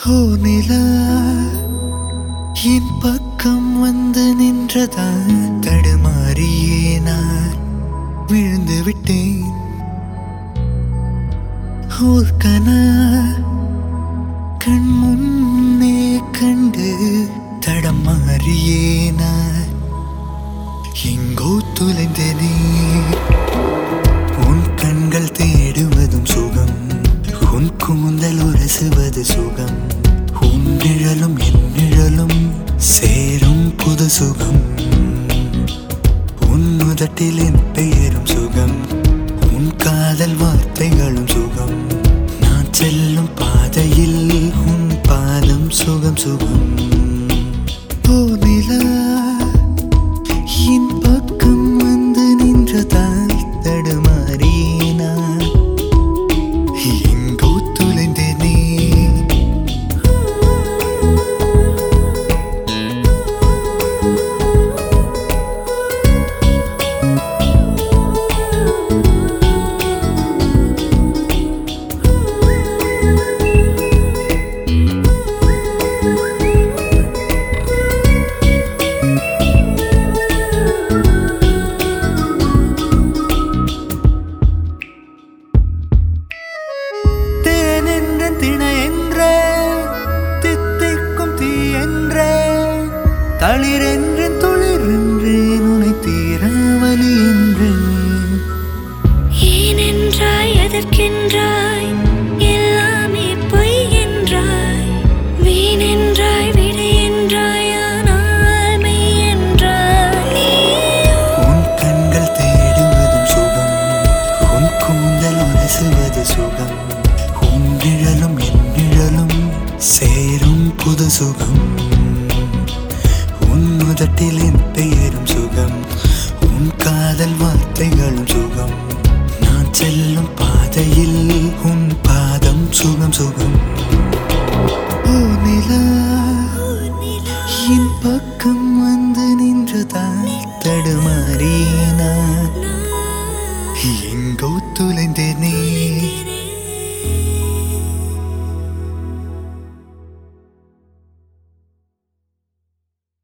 ஓ நிலா என் பக்கம் வந்து நின்றதா தடுமாறியே நான் விழுந்து விட்டேன் ஓர் கனா கண் முன்னே கண்டு தடமாறியே நான் எங்கோ தொலைந்தனே உன் கண்கள் தேடுவதும் சுகம் உன் கூந்தல் உரசுவது சுகம் உன் நிழலும் என் நிழலும் சேரும் புது சுகம் உன் உதட்டில் என் பெயரும் சுகம் உன் காதல் வார்த்தைகளும் சுகம் நான் செல்லும் பாதையில் உன் பாதம் சுகம் சுகம் ஓ நிலா என் பக்கம் வந்து நின்றதால் தடுமாறினா எங்கோ தொலைந்தேனே தேன் என்றேன் திணை என்றேன் தித்திக்கும் தீ என்றேன் தளிர் என்றேன் துளிர் என்றேன் உனை தீராவலி என்றேன் ஏனென்றாய் எதற்கென்றாய் எல்லாமே பொய் என்றாய் வீணென்றாய் விடை என்றாய் ஆனால் மெய் என்றாய் நீயோ உன் கண்கள் தேடுவதும் சுகம் உன் கூந்தல் உரசுவது சுகம் உன் நிழலும் என் நிழலும் சேரும் புது சுகம் உன் உதட்டில் என் பெயரும் சுகம் உன் காதல் வார்த்தைகளும் சுகம் நான் செல்லும் பாதையில் உன் பாதம் சுகம் சுகம் ஓ நிலா என் பக்கம் வந்து நின்றதால் தடுமாறினான் எங்கோ தொலைந்தேனே